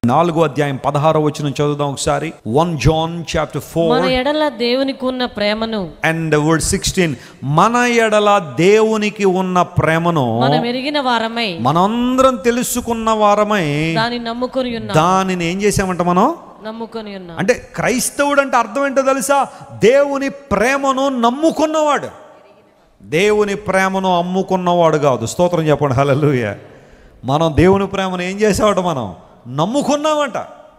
నాలుగో అధ్యాయం పదహారో వచ్చిన చదువుదాం ఒకసారి వన్ జాన్ చాప్టర్ మన ఫోర్ ఎడల దేవునికి ఉన్న ప్రేమను అండ్ వర్డ్ సిక్స్టీన్ మన ఎడల దేవునికి ఉన్న ప్రేమను మనం ఎరిగిన వారమై మనందరం తెలుసుకున్న వారమై దాన్ని నమ్ముకొని ఉన్నాం దానిని ఏం చేసామంట మనం నమ్ముకొని ఉన్నాం అంటే క్రైస్తవుడు అంటే అర్థం ఏంటో తెలుసా దేవుని ప్రేమను నమ్ముకున్నవాడు దేవుని ప్రేమను అమ్ముకున్నవాడు కాదు స్తోత్రం చెప్పండి హల్లెలూయ మనం దేవుని ప్రేమను ఏం చేసేవాడు మనం నమ్ముకున్నామంట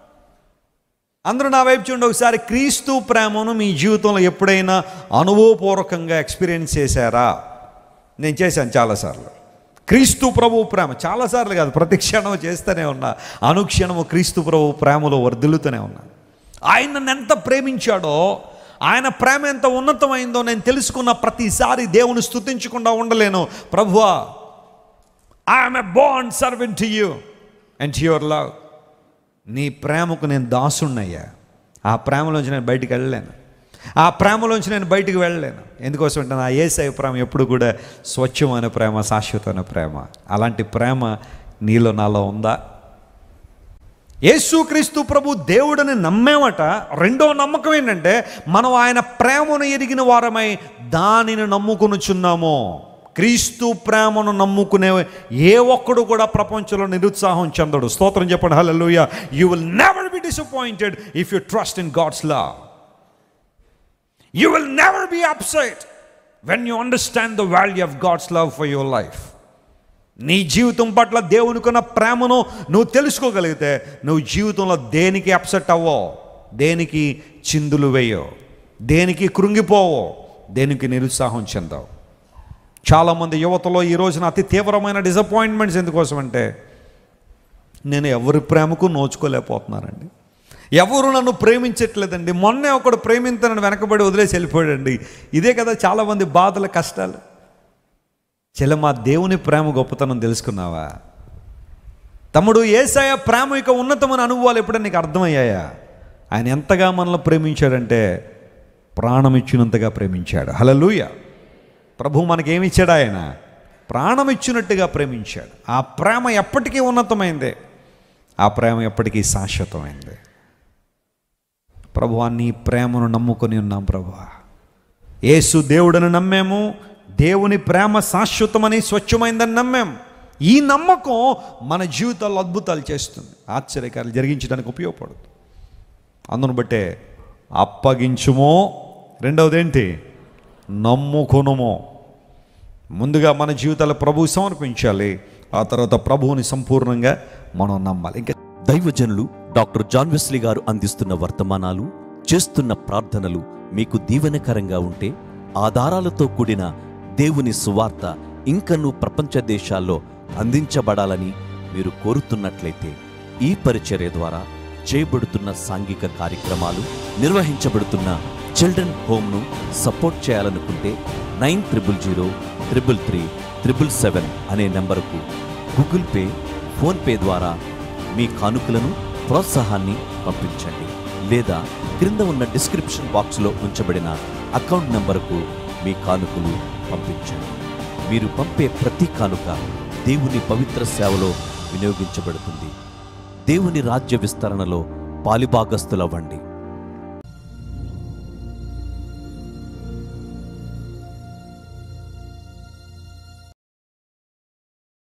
అందరూ నా వైపు చూడండి ఒకసారి క్రీస్తు ప్రేమను మీ జీవితంలో ఎప్పుడైనా అనుభవపూర్వకంగా ఎక్స్పీరియన్స్ చేశారా నేను చేశాను చాలాసార్లు క్రీస్తు ప్రభు ప్రేమ చాలాసార్లు కాదు ప్రతి క్షణం చేస్తూనే ఉన్నా అనుక్షణము క్రీస్తు ప్రభు ప్రేమలో వర్ధిల్లుతూనే ఉన్నా ఆయన నన్ను ఎంత ప్రేమించాడో ఆయన ప్రేమ ఎంత ఉన్నతమైందో నేను తెలుసుకున్న ప్రతిసారి దేవుని స్తుతించకుండా ఉండలేను ప్రభువా I am a bond servant to you and to your love నీ ప్రేమకు నేను దాసున్నయ్యా ఆ ప్రేమలోంచి నేను బయటికి వెళ్ళలేను ఆ ప్రేమలోంచి నేను బయటికి వెళ్ళలేను ఎందుకోసం అంటే నా ఏసై ప్రేమ ఎప్పుడు కూడా స్వచ్ఛమైన ప్రేమ శాశ్వతమైన ప్రేమ అలాంటి ప్రేమ నీలో నాలో ఉందా యేసుక్రీస్తు ప్రభు దేవుడిని నమ్మేమట రెండో నమ్మకం ఏంటంటే మనం ఆయన ప్రేమను ఎరిగిన వారమై దానిని నమ్ముకొనుచున్నాము క్రీస్తు ప్రేమను నమ్ముకునే ఏ ఒక్కడు కూడా ప్రపంచంలో నిరుత్సాహం చెందడు స్తోత్రం చెప్పండి hallelujah you will never be disappointed if you trust in God's love you will never be upset when you understand the value of God's love for your life నీ జీవితం పట్ల దేవునికున్న ప్రేమను నువ్వు తెలుసుకోగలిగితే నువ్వు జీవితంలో దేనికి అప్సెట్ అవ్వో దేనికి చిందులు వేయో దేనికి కృంగిపోవో దేనికి నిరుత్సాహం చెందావు చాలామంది యువతలో ఈ రోజున అతి తీవ్రమైన డిసప్పాయింట్మెంట్స్ ఎందుకోసం అంటే నేను ఎవరి ప్రేమకు నోచుకోలేకపోతున్నానండి ఎవరు నన్ను ప్రేమించట్లేదండి మొన్నే ఒకడు ప్రేమించనని వెనకబడి వదిలేసి వెళ్ళిపోయాడండి ఇదే కదా చాలామంది బాధల కష్టాలు చెల్లెమ్మా దేవుని ప్రేమ గొప్పతనం తెలుసుకున్నావా తమ్ముడు ఏసయ ప్రేమ యొక్క ఉన్నతమైన అనుభవాలు ఎప్పుడైనా నీకు అర్థమయ్యాయా ఆయన ఎంతగా మనల్ని ప్రేమించాడంటే ప్రాణం ఇచ్చినంతగా ప్రేమించాడు హలలుయ ప్రభు మనకేమి ఇచ్చాడు ఆయన ప్రాణం ఇచ్చినట్టుగా ప్రేమించాడు ఆ ప్రేమ ఎప్పటికీ ఉన్నతమైందే ఆ ప్రేమ ఎప్పటికీ శాశ్వతమైంది ప్రభువా నీ ప్రేమను నమ్ముకొని ఉన్నాం ప్రభువా యేసు దేవుడని నమ్మాము దేవుని ప్రేమ శాశ్వతమని స్వచ్ఛమైందని నమ్మాం ఈ నమ్మకం మన జీవితాల్లో అద్భుతాలు చేస్తుంది ఆశ్చర్యకాలు జరిగించడానికి ఉపయోగపడుతుంది అందును బట్టే అప్పగించుమో రెండవది ఏంటి నమ్ముకొనుమో ముందుగా మన జీవితాలు ప్రభువు సమర్పించాలి ఆ తర్వాత ప్రభువుని సంపూర్ణంగా మనం నమ్మాలి ఇంకా దైవజనులు డాక్టర్ జాన్ వెస్లీ గారు అందిస్తున్న వర్తమానాలు చేస్తున్న ప్రార్థనలు మీకు దీవెనకరంగా ఉంటే ఆధారాలతో కూడిన దేవుని సువార్త ఇంకనూ ప్రపంచ దేశాల్లో అందించబడాలని మీరు కోరుతున్నట్లయితే ఈ పరిచర్య ద్వారా చేయబడుతున్న సాంఘిక కార్యక్రమాలు నిర్వహించబడుతున్న చిల్డ్రన్ హోమ్ను సపోర్ట్ చేయాలనుకుంటే nine triple zero triple three triple seven అనే నెంబరుకు గూగుల్ పే ఫోన్పే ద్వారా మీ కానుకలను ప్రోత్సాహాన్ని పంపించండి లేదా క్రింద ఉన్న డిస్క్రిప్షన్ బాక్స్లో ఉంచబడిన అకౌంట్ నంబరుకు మీ కానుకలు పంపించండి మీరు పంపే ప్రతి కానుక దేవుని పవిత్ర సేవలో వినియోగించబడుతుంది దేవుని రాజ్య విస్తరణలో పాలిభాగస్తులవ్వండి